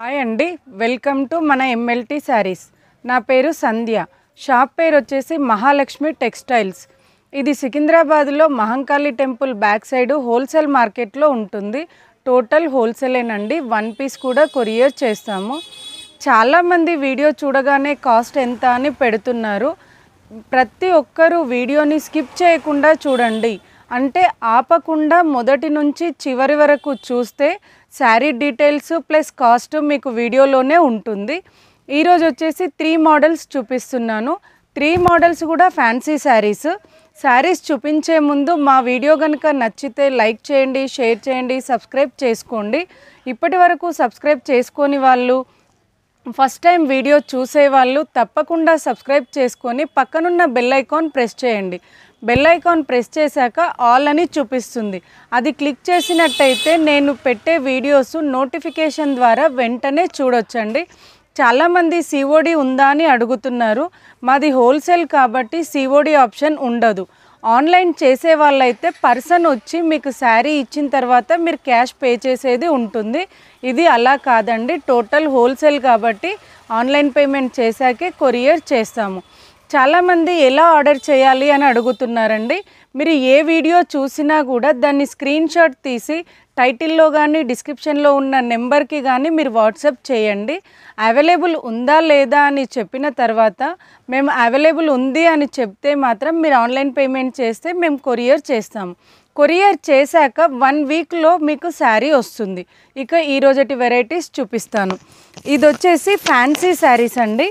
hi అండి welcome to మన MLT saris నా పేరు సంధ్య షాప్ పేరు వచ్చేసి మహాలక్ష్మి టెక్స్టైల్స్ ఇది సికింద్రాబాద్లో Mahankali temple back side wholesale మార్కెట్లో ఉంటుంది టోటల్ హోల్సేలేనండి వన్ పీస్ కూడా కొరియర్ చేస్తాము చాలామంది వీడియో చూడగానే కాస్ట్ ఎంత అని పెడుతున్నారు ప్రతి ఒక్కరూ వీడియోని స్కిప్ చేయకుండా చూడండి అంటే ఆపకుండా మొదటి నుంచి చివరి వరకు చూస్తే శారీ డీటెయిల్స్ ప్లస్ కాస్ట్ మీకు వీడియోలోనే ఉంటుంది ఈరోజు వచ్చేసి త్రీ మోడల్స్ చూపిస్తున్నాను త్రీ మోడల్స్ కూడా ఫ్యాన్సీ శారీస్ శారీస్ చూపించే ముందు మా వీడియో కనుక నచ్చితే లైక్ చేయండి షేర్ చేయండి సబ్స్క్రైబ్ చేసుకోండి ఇప్పటి వరకు సబ్స్క్రైబ్ చేసుకొని వాళ్ళు ఫస్ట్ టైం వీడియో చూసే వాళ్ళు తప్పకుండా సబ్స్క్రైబ్ చేసుకొని పక్కనున్న బెల్ ఐకాన్ ప్రెస్ చేయండి బెల్ ఐకాన్ ప్రెస్ చేశాక ఆల్ అని చూపిస్తుంది అది క్లిక్ చేసినట్టయితే నేను పెట్టే వీడియోస్ నోటిఫికేషన్ ద్వారా వెంటనే చూడొచ్చండి చాలామంది సిఓడి ఉందా అని అడుగుతున్నారు మాది హోల్సేల్ కాబట్టి సిఓడి ఆప్షన్ ఉండదు ఆన్లైన్ చేసే వాళ్ళైతే పర్సన్ వచ్చి మీకు శారీ ఇచ్చిన తర్వాత మీరు క్యాష్ పే చేసేది ఉంటుంది ఇది అలా కాదండి టోటల్ హోల్సేల్ కాబట్టి ఆన్లైన్ పేమెంట్ చేశాకే కొరియర్ చేస్తాము చాలామంది ఎలా ఆర్డర్ చేయాలి అని అడుగుతున్నారండి మీరు ఏ వీడియో చూసినా కూడా దాన్ని స్క్రీన్ షాట్ తీసి టైటిల్లో కానీ డిస్క్రిప్షన్లో ఉన్న నెంబర్కి కానీ మీరు వాట్సాప్ చేయండి అవైలబుల్ ఉందా లేదా అని చెప్పిన తర్వాత మేము అవైలబుల్ ఉంది అని చెప్తే మాత్రం మీరు ఆన్లైన్ పేమెంట్ చేస్తే మేము కొరియర్ చేస్తాము కొరియర్ చేశాక వన్ వీక్లో మీకు శారీ వస్తుంది ఇక ఈరోజటి వెరైటీస్ చూపిస్తాను ఇది వచ్చేసి ఫ్యాన్సీ శారీస్ అండి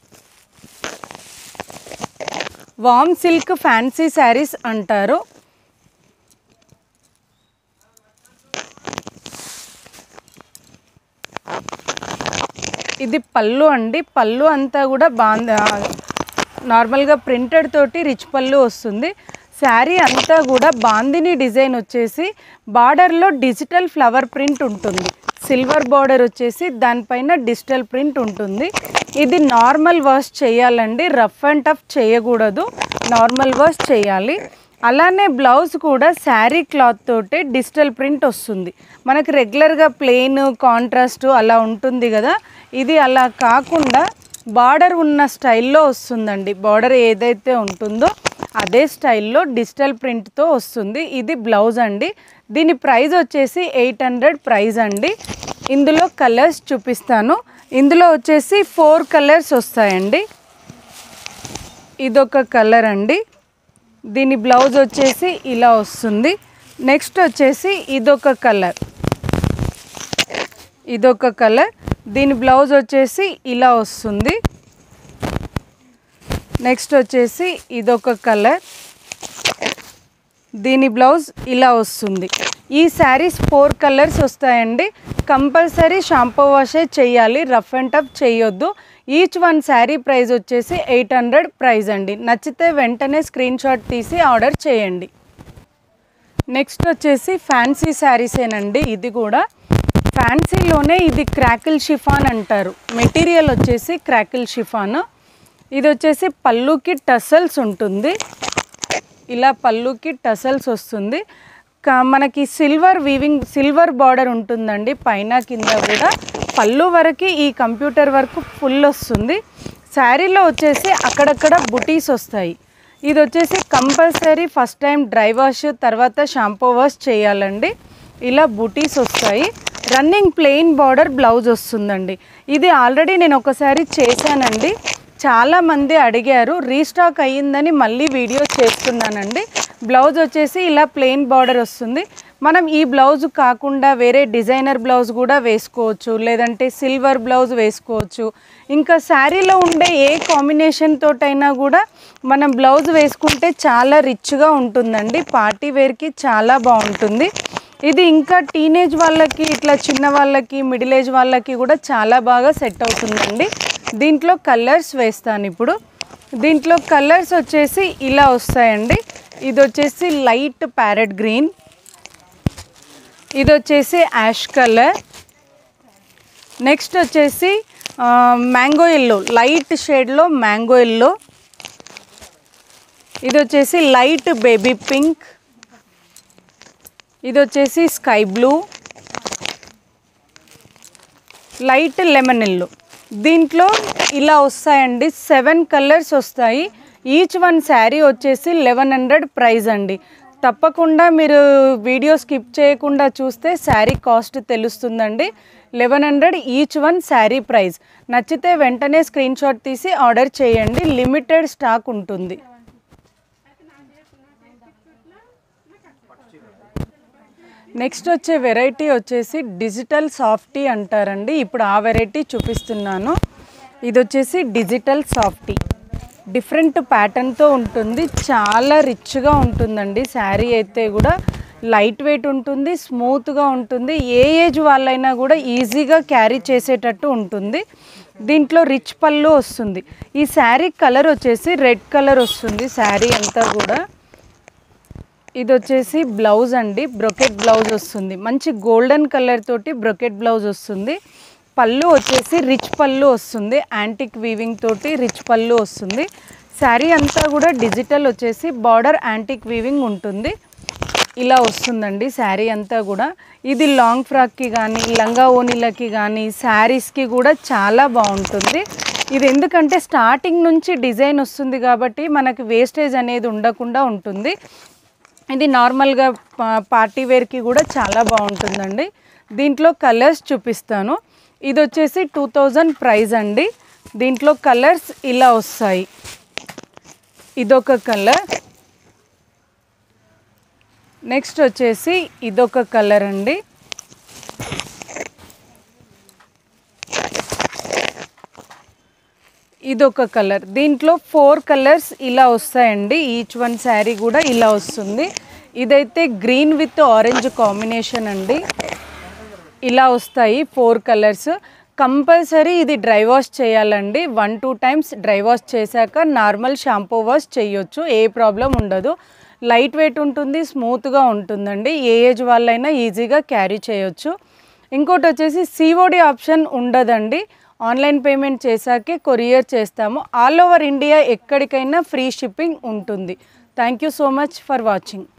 వామ్ సిల్క్ ఫ్యాన్సీ శారీస్ అంటారు ఇది పళ్ళు అండి పళ్ళు అంతా కూడా బాగా నార్మల్గా ప్రింటెడ్ తోటి రిచ్ పళ్ళు వస్తుంది శారీ అంతా కూడా బాందిని డిజైన్ వచ్చేసి బార్డర్లో డిజిటల్ ఫ్లవర్ ప్రింట్ ఉంటుంది సిల్వర్ బార్డర్ వచ్చేసి దానిపైన డిజిటల్ ప్రింట్ ఉంటుంది ఇది నార్మల్ వాష్ చేయాలండి రఫ్ అండ్ టఫ్ చేయకూడదు నార్మల్ వాష్ చేయాలి అలానే బ్లౌజ్ కూడా శారీ క్లాత్ తోటే డిజిటల్ ప్రింట్ వస్తుంది మనకి రెగ్యులర్గా ప్లెయిన్ కాంట్రాస్ట్ అలా ఉంటుంది కదా ఇది అలా కాకుండా బార్డర్ ఉన్న స్టైల్లో వస్తుందండి బార్డర్ ఏదైతే ఉంటుందో అదే స్టైల్లో డిజిటల్ ప్రింట్తో వస్తుంది ఇది బ్లౌజ్ అండి దీని ప్రైస్ వచ్చేసి ఎయిట్ హండ్రెడ్ ప్రైస్ అండి ఇందులో కలర్స్ చూపిస్తాను ఇందులో వచ్చేసి ఫోర్ కలర్స్ వస్తాయండి ఇదొక కలర్ అండి దీని బ్లౌజ్ వచ్చేసి ఇలా వస్తుంది నెక్స్ట్ వచ్చేసి ఇదొక కలర్ ఇదొక కలర్ దీని బ్లౌజ్ వచ్చేసి ఇలా వస్తుంది నెక్స్ట్ వచ్చేసి ఇదొక కలర్ దీని బ్లౌజ్ ఇలా వస్తుంది ఈ శారీస్ ఫోర్ కలర్స్ వస్తాయండి కంపల్సరీ షాంపూ వాషే చేయాలి రఫ్ అండ్ టఫ్ చేయొద్దు ఈచ్ వన్ శారీ ప్రైస్ వచ్చేసి ఎయిట్ హండ్రెడ్ ప్రైస్ అండి నచ్చితే వెంటనే స్క్రీన్ షాట్ తీసి ఆర్డర్ చేయండి నెక్స్ట్ వచ్చేసి ఫ్యాన్సీ శారీసేనండి ఇది కూడా ఫ్యాన్సీలోనే ఇది క్రాకిల్ షిఫాన్ అంటారు మెటీరియల్ వచ్చేసి క్రాకిల్ షిఫాన్ ఇది వచ్చేసి పళ్ళుకి టసల్స్ ఉంటుంది ఇలా పళ్ళుకి టసల్స్ వస్తుంది క- మనకి సిల్వర్ వీవింగ్ సిల్వర్ బార్డర్ ఉంటుందండి పైన కింద కూడా పళ్ళు వరకు ఈ కంప్యూటర్ వర్క్ ఫుల్ వస్తుంది శారీలో వచ్చేసి అక్కడక్కడ బుటీస్ వస్తాయి ఇది వచ్చేసి compulsory first time dry wash తర్వాత షాంపూ వాష్ చేయాలండి ఇలా బుటీస్ వస్తాయి రన్నింగ్ ప్లెయిన్ బార్డర్ బ్లౌజ్ వస్తుందండి ఇది ఆల్రెడీ నేను ఒకసారి చేశానండి చాలామంది అడిగారు రీస్టాక్ అయ్యిందని మళ్ళీ వీడియో చేస్తున్నానండి బ్లౌజ్ వచ్చేసి ఇలా ప్లెయిన్ బార్డర్ వస్తుంది మనం ఈ బ్లౌజ్ కాకుండా వేరే డిజైనర్ బ్లౌజ్ కూడా వేసుకోవచ్చు లేదంటే సిల్వర్ బ్లౌజ్ వేసుకోవచ్చు ఇంకా శారీలో ఉండే ఏ కాంబినేషన్ తోటైనా కూడా మనం బ్లౌజ్ వేసుకుంటే చాలా రిచ్గా ఉంటుందండి పార్టీ వేర్కి చాలా బాగుంటుంది ఇది ఇంకా టీనేజ్ వాళ్ళకి ఇట్లా చిన్న వాళ్ళకి మిడిల్ ఏజ్ వాళ్ళకి కూడా చాలా బాగా సెట్ అవుతుందండి దీంట్లో కలర్స్ వేస్తాను ఇప్పుడు దీంట్లో కలర్స్ వచ్చేసి ఇలా వస్తాయండి ఇది వచ్చేసి లైట్ ప్యారెట్ గ్రీన్ ఇది వచ్చేసి యాష్ కలర్ నెక్స్ట్ వచ్చేసి మ్యాంగో ఎల్లో లైట్ షేడ్లో మ్యాంగో ఎల్లో ఇది వచ్చేసి లైట్ బేబీ పింక్ ఇది వచ్చేసి sky blue light lemon yellow దీంట్లో ఇలా వస్తాయండి సెవెన్ కలర్స్ వస్తాయి ఈచ్ వన్ శారీ వచ్చేసి లెవెన్ హండ్రెడ్ ప్రైస్ అండి తప్పకుండా మీరు వీడియో స్కిప్ చేయకుండా చూస్తే శారీ కాస్ట్ తెలుస్తుందండి eleven hundred each one sari price నచ్చితే వెంటనే స్క్రీన్ షాట్ తీసి ఆర్డర్ చేయండి లిమిటెడ్ స్టాక్ ఉంటుంది నెక్స్ట్ వచ్చే వెరైటీ వచ్చేసి డిజిటల్ సాఫ్టీ అంటారండి ఇప్పుడు ఆ వెరైటీ చూపిస్తున్నాను ఇది వచ్చేసి డిజిటల్ సాఫ్టీ డిఫరెంట్ ప్యాటర్న్తో ఉంటుంది చాలా రిచ్గా ఉంటుందండి శారీ అయితే కూడా లైట్ వెయిట్ ఉంటుంది స్మూత్గా ఉంటుంది ఏ ఏజ్ వాళ్ళైనా కూడా ఈజీగా క్యారీ చేసేటట్టు ఉంటుంది దీంట్లో రిచ్ పళ్ళు వస్తుంది ఈ శారీ కలర్ వచ్చేసి రెడ్ కలర్ వస్తుంది శారీ అంతా కూడా ఇది వచ్చేసి బ్లౌజ్ అండి బ్రొకెట్ బ్లౌజ్ వస్తుంది మంచి గోల్డెన్ కలర్ తోటి బ్రొకెట్ బ్లౌజ్ వస్తుంది పళ్ళు వచ్చేసి రిచ్ పళ్ళు వస్తుంది యాంటిక్ వీవింగ్ తోటి రిచ్ పళ్ళు వస్తుంది శారీ అంతా కూడా డిజిటల్ వచ్చేసి బార్డర్ యాంటిక్ వీవింగ్ ఉంటుంది ఇలా వస్తుందండి శారీ అంతా కూడా ఇది లాంగ్ ఫ్రాక్కి కానీ లంగా ఓనీలకి కానీ శారీస్కి కూడా చాలా బాగుంటుంది ఇది ఎందుకంటే స్టార్టింగ్ నుంచి డిజైన్ వస్తుంది కాబట్టి మనకి వేస్టేజ్ అనేది ఉండకుండా ఉంటుంది ఇది నార్మల్గా పా- పార్టీ వేర్కి కూడా చాలా బాగుంటుందండి దీంట్లో కలర్స్ చూపిస్తాను ఇది వచ్చేసి టూ థౌజండ్ ప్రైస్ అండి దీంట్లో కలర్స్ ఇలా వస్తాయి ఇదొక కలర్ నెక్స్ట్ వచ్చేసి ఇదొక కలర్ అండి ఇదొక కలర్ దీంట్లో ఫోర్ కలర్స్ ఇలా వస్తాయండి ఈచ్ వన్ శారీ కూడా ఇలా వస్తుంది ఇదైతే గ్రీన్ విత్ ఆరెంజ్ కాంబినేషన్ అండి ఇలా వస్తాయి ఫోర్ కలర్స్ కంపల్సరీ ఇది డ్రై వాష్ చేయాలండి one two times dry wash చేశాక నార్మల్ షాంపూ వాష్ చేయొచ్చు ఏ ప్రాబ్లం ఉండదు లైట్ వెయిట్ ఉంటుంది స్మూత్గా ఉంటుందండి ఏ ఏజ్ వాళ్ళైనా ఈజీగా క్యారీ చేయొచ్చు ఇంకోటి వచ్చేసి సిఓడి ఆప్షన్ ఉండదండి ఆన్లైన్ పేమెంట్ చేశాకే కొరియర్ చేస్తాము ఆల్ ఓవర్ ఇండియా ఎక్కడికైనా ఫ్రీ షిప్పింగ్ ఉంటుంది thank you so much for watching